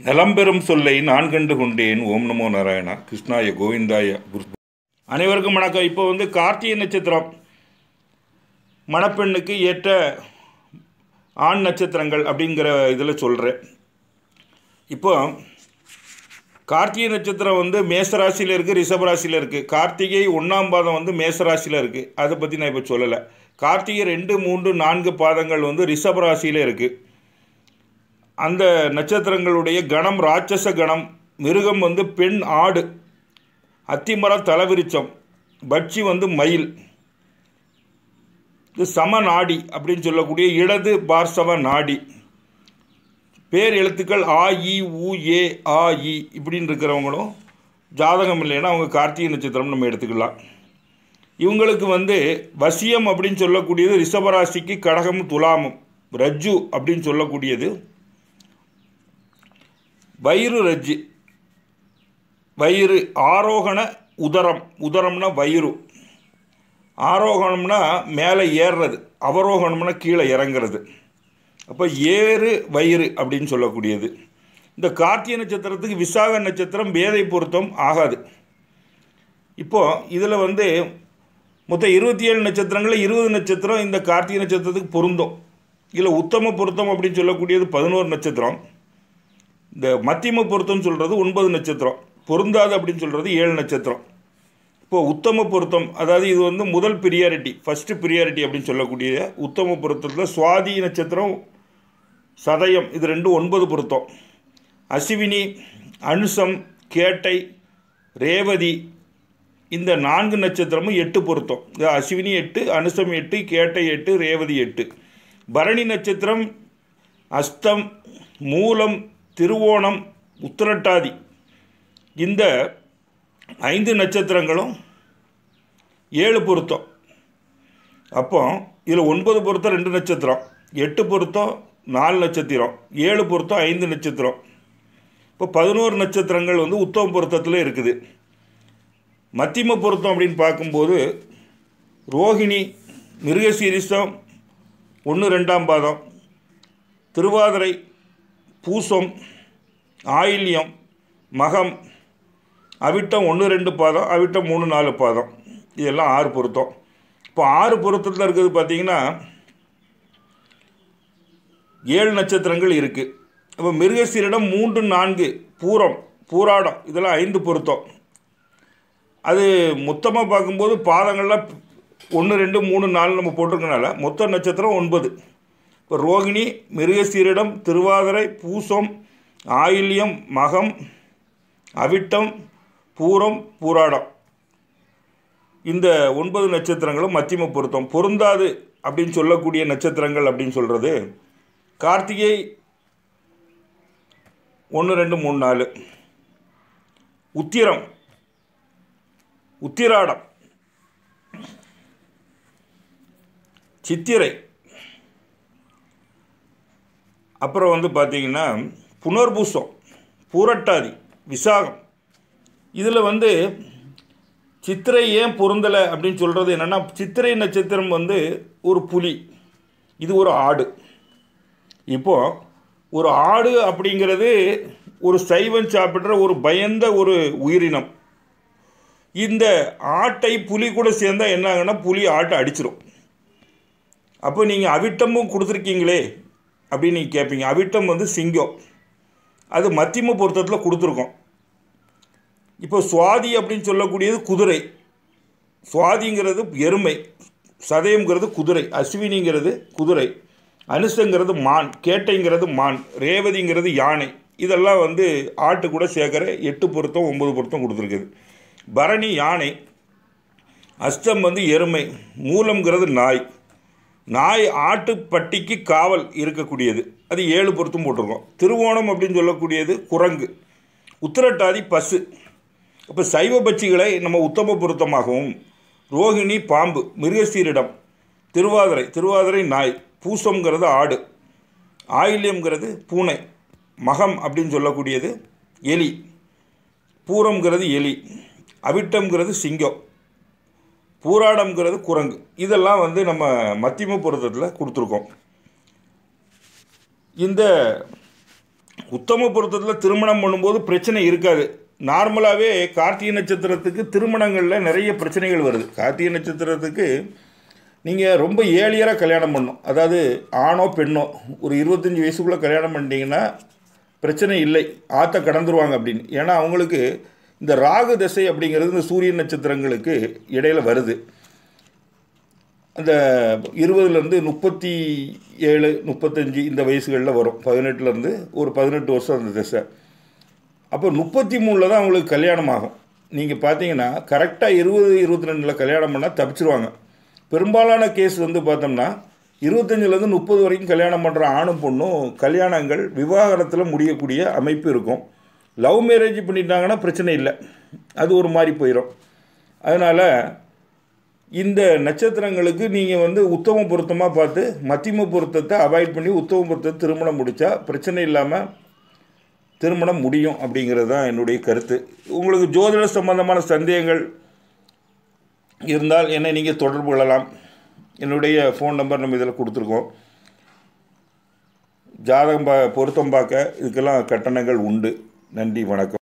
நலம்பெறும் சொல்லை நான் கண்டு கொண்டேன் ஓம் நமோ நாராயணா கிருஷ்ணாய கோவிந்தாய குரு அனைவருக்கும் வணக்கம் இப்போ வந்து கார்த்திகை நட்சத்திரம் மணப்பெண்ணுக்கு ஏற்ற ஆண் நட்சத்திரங்கள் அப்படிங்கிற இதில் சொல்கிறேன் இப்போ கார்த்திகை நட்சத்திரம் வந்து மேசராசியில் இருக்குது ரிஷபராசியில் இருக்குது கார்த்திகை ஒன்றாம் பாதம் வந்து மேசராசியில் இருக்குது அதை பற்றி நான் இப்போ சொல்லலை கார்த்திகை ரெண்டு மூன்று நான்கு பாதங்கள் வந்து ரிஷபராசியில் இருக்குது அந்த நட்சத்திரங்களுடைய கணம் ராட்சச கணம் மிருகம் வந்து பெண் ஆடு அத்திமரம் தலவிருச்சம் பட்சி வந்து மயில் இது சம நாடி அப்படின்னு சொல்லக்கூடிய இடது பார்சவ நாடி பேர் எழுத்துக்கள் ஆ இ உ ஏ ஆ இ இப்படின்னு இருக்கிறவங்களும் ஜாதகம் இல்லைன்னா அவங்க கார்த்திகை நட்சத்திரம் நம்ம எடுத்துக்கலாம் இவங்களுக்கு வந்து வசியம் அப்படின்னு சொல்லக்கூடியது ரிஷபராசிக்கு கடகம் துலாமம் ரஜ்ஜு அப்படின்னு சொல்லக்கூடியது வயிறு ரஜ்ஜு வயிறு ஆரோகண உதரம் உதரம்னா வயிறு ஆரோகணம்னா மேலே ஏறுறது அவரோகணம்னா கீழே இறங்குறது அப்போ ஏறு வயிறு அப்படின்னு சொல்லக்கூடியது இந்த கார்த்திகை நட்சத்திரத்துக்கு விசாக நட்சத்திரம் வேதை பொருத்தம் ஆகாது இப்போது இதில் வந்து மொத்தம் இருபத்தி ஏழு நட்சத்திரங்களில் இருபது நட்சத்திரம் இந்த கார்த்திகை நட்சத்திரத்துக்கு பொருந்தும் இதில் உத்தம பொருத்தம் அப்படின்னு சொல்லக்கூடியது பதினோரு நட்சத்திரம் இந்த மத்தியம பொருத்தம்னு சொல்கிறது ஒன்பது நட்சத்திரம் பொருந்தாது அப்படின்னு சொல்கிறது ஏழு நட்சத்திரம் இப்போது உத்தம பொருத்தம் அதாவது இது வந்து முதல் பிரியாரிட்டி ஃபஸ்ட்டு பிரியாரிட்டி அப்படின்னு சொல்லக்கூடிய உத்தம பொருத்தத்தில் சுவாதி நட்சத்திரம் சதயம் இது ரெண்டும் ஒன்பது பொருத்தம் அசிவினி அனுசம் கேட்டை ரேவதி இந்த நான்கு நட்சத்திரமும் எட்டு பொருத்தம் இந்த அஸ்வினி எட்டு அனுசம் எட்டு கேட்டை எட்டு ரேவதி எட்டு பரணி நட்சத்திரம் அஸ்தம் மூலம் திருவோணம் உத்திரட்டாதி இந்த ஐந்து நட்சத்திரங்களும் ஏழு பொருத்தம் அப்போ இதில் ஒன்பது பொருத்தம் ரெண்டு நட்சத்திரம் எட்டு பொருத்தம் நாலு நட்சத்திரம் ஏழு பொருத்தம் ஐந்து நட்சத்திரம் இப்போ பதினோரு நட்சத்திரங்கள் வந்து உத்தம பொருத்தத்தில் இருக்குது மத்தியம பொருத்தம் அப்படின்னு பார்க்கும்போது ரோஹிணி மிருகசீரிசம் ஒன்று ரெண்டாம் பாதம் திருவாதிரை பூசம் ஆயில்யம் மகம் அவிட்டம் ஒன்று ரெண்டு பாதம் அவிட்டம் மூணு நாலு பாதம் இதெல்லாம் ஆறு பொருத்தம் இப்போ ஆறு பொருத்தத்தில் இருக்கிறது பார்த்தீங்கன்னா ஏழு நட்சத்திரங்கள் இருக்குது அப்போ மிருகசீரிடம் மூன்று நான்கு பூரம் பூராடம் இதெல்லாம் ஐந்து பொருத்தம் அது மொத்தமாக பார்க்கும்போது பாதங்கள்லாம் ஒன்று ரெண்டு மூணு நாலு நம்ம போட்டிருக்கனால மொத்த நட்சத்திரம் ஒன்பது இப்போ ரோகிணி மிருகசீரிடம் திருவாதிரை பூசம் ஆயில்யம் மகம் அவிட்டம் பூரம் பூராடம் இந்த ஒன்பது நட்சத்திரங்களும் மத்தியம பொருத்தம் பொருந்தாது அப்படின்னு சொல்லக்கூடிய நட்சத்திரங்கள் அப்படின்னு சொல்கிறது கார்த்திகை ஒன்று ரெண்டு மூணு நாலு உத்திரம் உத்திராடம் சித்திரை அப்புறம் வந்து பார்த்திங்கன்னா புனர்பூசம் பூரட்டாதி விசாகம் இதில் வந்து சித்திரை ஏன் பொருந்தலை அப்படின்னு சொல்கிறது என்னென்னா சித்திரை நட்சத்திரம் வந்து ஒரு புலி இது ஒரு ஆடு இப்போது ஒரு ஆடு அப்படிங்கிறது ஒரு சைவம் சாப்பிட்ற ஒரு பயந்த ஒரு உயிரினம் இந்த ஆட்டை புலி கூட சேர்ந்தால் என்ன ஆகுன்னா புலி ஆட்டை அடிச்சிடும் அப்போ நீங்கள் அவிட்டமும் கொடுத்துருக்கீங்களே அப்படின்னு நீங்கள் கேட்பீங்க அவிட்டம் வந்து சிங்கம் அது மத்தியம பொருத்தத்தில் கொடுத்துருக்கோம் இப்போ சுவாதி அப்படின்னு சொல்லக்கூடியது குதிரை சுவாதிங்கிறது எருமை சதயங்கிறது குதிரை அஸ்வினிங்கிறது குதிரை அனுசங்கிறது மான் கேட்டைங்கிறது மான் ரேவதிங்கிறது யானை இதெல்லாம் வந்து ஆட்டு கூட சேர்க்குற எட்டு பொருத்தம் ஒம்பது பொருத்தம் கொடுத்துருக்குது பரணி யானை அஸ்தம் வந்து எருமை மூலம்ங்கிறது நாய் நாய் ஆட்டுப்பட்டிக்கு காவல் இருக்கக்கூடியது அது ஏழு பொருத்தம் போட்டிருக்கோம் திருவோணம் அப்படின்னு சொல்லக்கூடியது குரங்கு உத்திரட்டாதி பசு அப்போ சைவ பட்சிகளை நம்ம உத்தம பொருத்தமாகவும் ரோகிணி பாம்பு மிருகசீரிடம் திருவாதிரை திருவாதிரை நாய் பூசம்ங்கிறது ஆடு ஆயில்யம்ங்கிறது பூனை மகம் அப்படின்னு சொல்லக்கூடியது எலி பூரம்ங்கிறது எலி அவிட்டம்ங்கிறது சிங்கம் பூராடம்ங்கிறது குரங்கு இதெல்லாம் வந்து நம்ம மத்தியம பொருத்தத்தில் கொடுத்துருக்கோம் இந்த உத்தம பொருத்தத்தில் திருமணம் பண்ணும்போது பிரச்சனை இருக்காது நார்மலாகவே கார்த்திகை நட்சத்திரத்துக்கு திருமணங்களில் நிறைய பிரச்சனைகள் வருது கார்த்திகை நட்சத்திரத்துக்கு நீங்கள் ரொம்ப ஏழியராக கல்யாணம் பண்ணணும் அதாவது ஆணோ பெண்ணோ ஒரு இருபத்தஞ்சி வயசுக்குள்ளே கல்யாணம் பண்ணிட்டீங்கன்னா பிரச்சனை இல்லை ஆற்ற கடந்துருவாங்க அப்படின்னு ஏன்னா அவங்களுக்கு இந்த ராகு தசை அப்படிங்கிறது இந்த சூரிய நட்சத்திரங்களுக்கு இடையில வருது அந்த இருபதுலேருந்து முப்பத்தி ஏழு முப்பத்தஞ்சு இந்த வயசுகளில் வரும் பதினெட்டுலேருந்து ஒரு பதினெட்டு வருஷம் அந்த திசை அப்போ முப்பத்தி மூணில் தான் அவங்களுக்கு கல்யாணம் ஆகும் நீங்கள் பார்த்தீங்கன்னா கரெக்டாக இருபது இருபத்தி ரெண்டில் கல்யாணம் பண்ணால் தப்பிச்சிருவாங்க பெரும்பாலான கேஸ் வந்து பார்த்தோம்னா இருபத்தஞ்சிலேருந்து முப்பது வரைக்கும் கல்யாணம் பண்ணுற ஆணும் பொண்ணும் கல்யாணங்கள் விவாகரத்தில் முடியக்கூடிய அமைப்பு இருக்கும் லவ் மேரேஜ் பண்ணிட்டாங்கன்னா பிரச்சனை இல்லை அது ஒரு மாதிரி போயிடும் அதனால் இந்த நட்சத்திரங்களுக்கு நீங்கள் வந்து உத்தம பொருத்தமாக பார்த்து மத்தியம பொருத்தத்தை அவாய்ட் பண்ணி உத்தம பொருத்தத்தை திருமணம் முடித்தா பிரச்சனை இல்லாமல் திருமணம் முடியும் அப்படிங்கிறது தான் என்னுடைய கருத்து உங்களுக்கு ஜோதிட சம்பந்தமான சந்தேகங்கள் இருந்தால் என்னை நீங்கள் தொடர்பு கொள்ளலாம் என்னுடைய ஃபோன் நம்பர் நம்ம இதில் கொடுத்துருக்கோம் ஜாதகம் பா பொருத்தம் பார்க்க இதுக்கெல்லாம் கட்டணங்கள் உண்டு நன்றி வணக்கம்